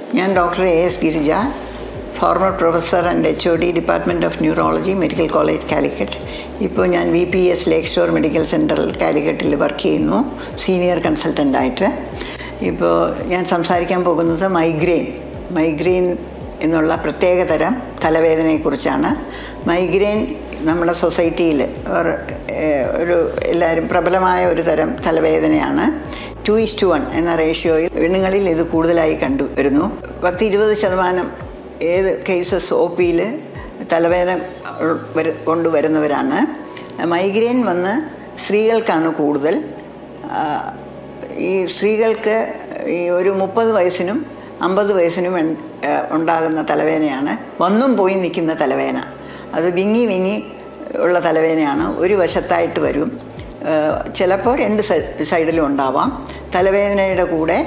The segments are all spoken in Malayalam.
ഞാൻ doctor A S Girija former professor and H O D department of neurology medical college Calicut ഇപ്പോൾ ഞാൻ V P S Lakeshore medical സെൻറ്ററിൽ കാലിക്കറ്റിൽ വർക്ക് ചെയ്യുന്നു സീനിയർ കൺസൾട്ടൻ്റായിട്ട് ഇപ്പോൾ ഞാൻ സംസാരിക്കാൻ പോകുന്നത് മൈഗ്രെയിൻ മൈഗ്രെയിൻ എന്നുള്ള പ്രത്യേക തരം തലവേദനയെക്കുറിച്ചാണ് മൈഗ്രെയിൻ നമ്മുടെ സൊസൈറ്റിയിൽ ഒരു എല്ലാവരും പ്രബലമായ ഒരു തരം തലവേദനയാണ് ടു ഇസ് ടു വൺ എന്ന റേഷ്യോയിൽ പെണ്ണുങ്ങളിൽ ഇത് കൂടുതലായി കണ്ടുവരുന്നു പത്ത് ഇരുപത് ശതമാനം ഏത് കേസസ് ഒ പിയിൽ തലവേദന വരു കൊണ്ടുവരുന്നവരാണ് മൈഗ്രെയിൻ വന്ന് സ്ത്രീകൾക്കാണ് കൂടുതൽ ഈ സ്ത്രീകൾക്ക് ഈ ഒരു മുപ്പത് വയസ്സിനും അമ്പത് വയസ്സിനും ഉണ്ടാകുന്ന തലവേദനയാണ് വന്നും പോയി നിൽക്കുന്ന തലവേദന അത് വിങ്ങി വിങ്ങി ഉള്ള തലവേദനയാണ് ഒരു വശത്തായിട്ട് വരും ചിലപ്പോൾ രണ്ട് സൈഡിലും ഉണ്ടാവാം തലവേദനയുടെ കൂടെ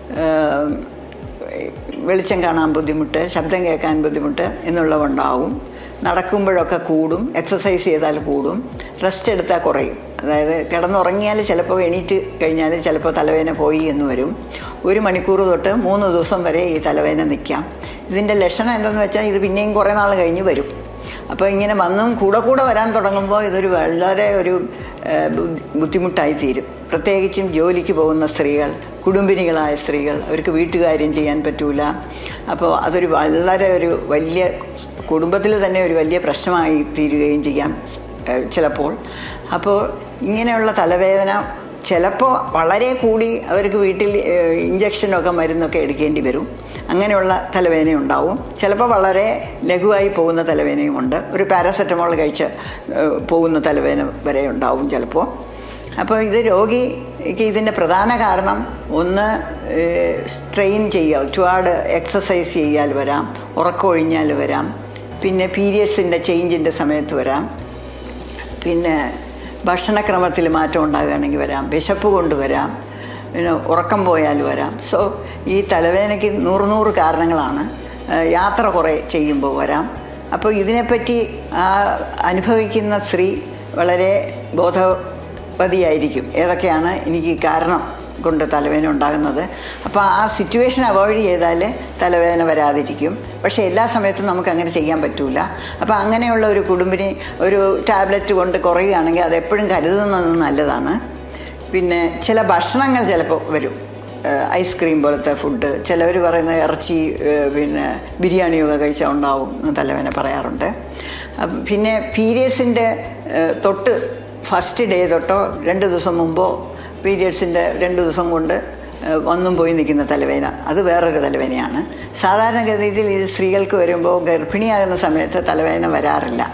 വെളിച്ചം കാണാൻ ബുദ്ധിമുട്ട് ശബ്ദം കേൾക്കാൻ ബുദ്ധിമുട്ട് എന്നുള്ളവ ഉണ്ടാവും നടക്കുമ്പോഴൊക്കെ കൂടും എക്സസൈസ് ചെയ്താൽ കൂടും റെസ്റ്റ് എടുത്താൽ കുറയും അതായത് കിടന്നുറങ്ങിയാൽ ചിലപ്പോൾ എണീറ്റ് കഴിഞ്ഞാൽ ചിലപ്പോൾ തലവേദന പോയി എന്ന് വരും ഒരു മണിക്കൂർ തൊട്ട് മൂന്ന് ദിവസം വരെ ഈ തലവേദന നിൽക്കാം ഇതിൻ്റെ ലക്ഷണം എന്തെന്ന് വെച്ചാൽ ഇത് പിന്നെയും കുറേ നാൾ കഴിഞ്ഞ് വരും അപ്പോൾ ഇങ്ങനെ വന്നും കൂടെ കൂടെ വരാൻ തുടങ്ങുമ്പോൾ ഇതൊരു വളരെ ഒരു ബുദ്ധിമുട്ടായി തീരും പ്രത്യേകിച്ചും ജോലിക്ക് പോകുന്ന സ്ത്രീകൾ കുടുംബിനികളായ സ്ത്രീകൾ അവർക്ക് വീട്ടുകാര്യം ചെയ്യാൻ പറ്റൂല അപ്പോൾ അതൊരു വളരെ ഒരു വലിയ കുടുംബത്തിൽ തന്നെ ഒരു വലിയ പ്രശ്നമായി തീരുകയും ചെയ്യാം ചിലപ്പോൾ അപ്പോൾ ഇങ്ങനെയുള്ള തലവേദന ചിലപ്പോൾ വളരെ കൂടി അവർക്ക് വീട്ടിൽ ഇഞ്ചക്ഷനൊക്കെ മരുന്നൊക്കെ എടുക്കേണ്ടി വരും അങ്ങനെയുള്ള തലവേദന ഉണ്ടാവും ചിലപ്പോൾ വളരെ ലഘുവായി പോകുന്ന തലവേദനയുമുണ്ട് ഒരു പാരാസെറ്റമോൾ കഴിച്ച് പോകുന്ന തലവേദന വരെ ഉണ്ടാവും ചിലപ്പോൾ അപ്പോൾ ഇത് രോഗിക്ക് ഇതിൻ്റെ പ്രധാന കാരണം ഒന്ന് സ്ട്രെയിൻ ചെയ്യുക ഒരുപാട് എക്സസൈസ് ചെയ്യാൽ വരാം ഉറക്കമൊഴിഞ്ഞാൽ വരാം പിന്നെ പീരിയഡ്സിൻ്റെ ചേഞ്ചിൻ്റെ സമയത്ത് വരാം പിന്നെ ഭക്ഷണക്രമത്തിൽ മാറ്റം ഉണ്ടാകുകയാണെങ്കിൽ വരാം വിശപ്പ് കൊണ്ട് വരാം പിന്നെ ഉറക്കം പോയാൽ വരാം സോ ഈ തലവേദനയ്ക്ക് നൂറ് നൂറ് കാരണങ്ങളാണ് യാത്ര കുറേ ചെയ്യുമ്പോൾ വരാം അപ്പോൾ ഇതിനെപ്പറ്റി അനുഭവിക്കുന്ന സ്ത്രീ വളരെ ബോധവതിയായിരിക്കും ഏതൊക്കെയാണ് എനിക്ക് കാരണം കൊണ്ട് തലവേദന ഉണ്ടാകുന്നത് അപ്പോൾ ആ സിറ്റുവേഷൻ അവോയ്ഡ് ചെയ്താൽ തലവേദന വരാതിരിക്കും പക്ഷേ എല്ലാ സമയത്തും നമുക്ക് അങ്ങനെ ചെയ്യാൻ പറ്റില്ല അപ്പോൾ അങ്ങനെയുള്ള ഒരു കുടുംബിനി ഒരു ടാബ്ലറ്റ് കൊണ്ട് കുറയുകയാണെങ്കിൽ അത് എപ്പോഴും കരുതുന്നത് നല്ലതാണ് പിന്നെ ചില ഭക്ഷണങ്ങൾ ചിലപ്പോൾ വരും ഐസ്ക്രീം പോലത്തെ ഫുഡ് ചിലവർ പറയുന്ന ഇറച്ചി പിന്നെ ബിരിയാണിയൊക്കെ കഴിച്ചാൽ ഉണ്ടാവും തലവേദന പറയാറുണ്ട് പിന്നെ പീരിയഡ്സിൻ്റെ തൊട്ട് ഫസ്റ്റ് ഡേ തൊട്ടോ രണ്ട് ദിവസം മുമ്പോ പീരിയഡ്സിൻ്റെ രണ്ട് ദിവസം കൊണ്ട് വന്നും പോയി നിൽക്കുന്ന തലവേദന അത് വേറൊരു തലവേദനയാണ് സാധാരണഗതിയിൽ ഇത് സ്ത്രീകൾക്ക് വരുമ്പോൾ ഗർഭിണിയാകുന്ന സമയത്ത് തലവേദന വരാറില്ല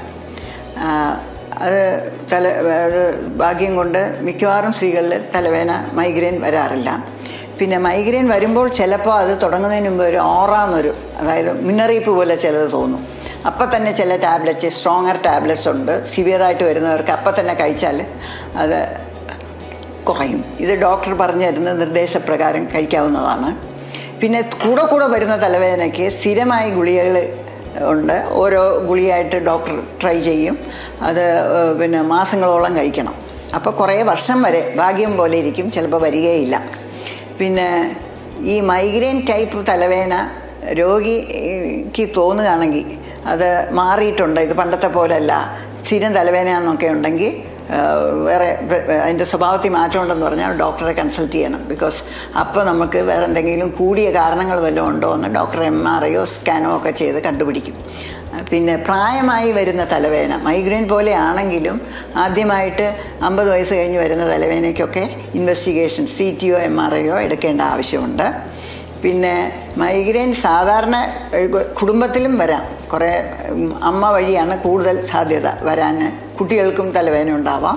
അത് തല അത് ഭാഗ്യം കൊണ്ട് മിക്കവാറും സ്ത്രീകളിൽ തലവേദന മൈഗ്രെയിൻ വരാറില്ല പിന്നെ മൈഗ്രെയിൻ വരുമ്പോൾ ചിലപ്പോൾ അത് തുടങ്ങുന്നതിന് മുമ്പ് ഒരു ഓറാന്നൊരു അതായത് മുന്നറിയിപ്പ് പോലെ ചിലത് തോന്നും അപ്പം തന്നെ ചില ടാബ്ലറ്റ് സ്ട്രോങ്ങർ ടാബ്ലറ്റ്സ് ഉണ്ട് സിവിയറായിട്ട് വരുന്നവർക്ക് അപ്പം തന്നെ കഴിച്ചാൽ അത് കുറയും ഇത് ഡോക്ടർ പറഞ്ഞു തരുന്ന നിർദ്ദേശപ്രകാരം കഴിക്കാവുന്നതാണ് പിന്നെ കൂടെ കൂടെ വരുന്ന തലവേദനയ്ക്ക് സ്ഥിരമായ ഗുളികകൾ ഉണ്ട് ഓരോ ഗുളിയായിട്ട് ഡോക്ടർ ട്രൈ ചെയ്യും അത് പിന്നെ മാസങ്ങളോളം കഴിക്കണം അപ്പോൾ കുറേ വർഷം വരെ ഭാഗ്യം പോലെ ഇരിക്കും ചിലപ്പോൾ വരികയില്ല പിന്നെ ഈ മൈഗ്രെയിൻ ടൈപ്പ് തലവേദന രോഗിക്ക് തോന്നുകയാണെങ്കിൽ അത് മാറിയിട്ടുണ്ട് ഇത് പണ്ടത്തെ പോലെയല്ല സ്ഥിരം തലവേദനയെന്നൊക്കെ ഉണ്ടെങ്കിൽ വേറെ അതിൻ്റെ സ്വഭാവത്തിൽ മാറ്റമുണ്ടെന്ന് പറഞ്ഞാൽ ഡോക്ടറെ കൺസൾട്ട് ചെയ്യണം ബിക്കോസ് അപ്പോൾ നമുക്ക് വേറെ എന്തെങ്കിലും കൂടിയ കാരണങ്ങൾ വല്ലതും ഉണ്ടോ എന്ന് ഡോക്ടർ എം ആർ ഐയോ സ്കാനോ ഒക്കെ ചെയ്ത് കണ്ടുപിടിക്കും പിന്നെ പ്രായമായി വരുന്ന തലവേദന മൈഗ്രെയിൻ പോലെ ആണെങ്കിലും ആദ്യമായിട്ട് അമ്പത് വയസ്സ് കഴിഞ്ഞ് വരുന്ന തലവേദനയ്ക്കൊക്കെ ഇൻവെസ്റ്റിഗേഷൻ സി ടി ഒ എം ആർ ഐയോ എടുക്കേണ്ട ആവശ്യമുണ്ട് പിന്നെ മൈഗ്രെയിൻ സാധാരണ കുടുംബത്തിലും വരാം കുറേ അമ്മ വഴിയാണ് കൂടുതൽ സാധ്യത വരാൻ കുട്ടികൾക്കും തലവേദന ഉണ്ടാവാം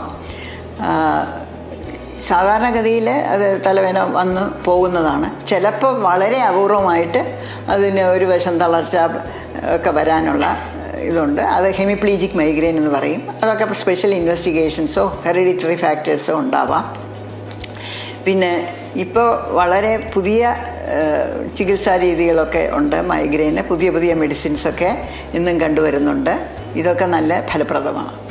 സാധാരണഗതിയിൽ അത് തലവേദന വന്ന് പോകുന്നതാണ് ചിലപ്പോൾ വളരെ അപൂർവമായിട്ട് അതിന് ഒരു വശം തളർച്ച ഒക്കെ വരാനുള്ള ഇതുണ്ട് അത് ഹെമിപ്ലീജിക് മൈഗ്രെയിൻ എന്ന് പറയും അതൊക്കെ സ്പെഷ്യൽ ഇൻവെസ്റ്റിഗേഷൻസോ ഹെറിഡിറ്ററി ഫാക്ടേഴ്സോ ഉണ്ടാവാം പിന്നെ ഇപ്പോൾ വളരെ പുതിയ ചികിത്സാ രീതികളൊക്കെ ഉണ്ട് മൈഗ്രെയിന് പുതിയ പുതിയ മെഡിസിൻസൊക്കെ ഇന്നും കണ്ടുവരുന്നുണ്ട് ഇതൊക്കെ നല്ല ഫലപ്രദമാണ്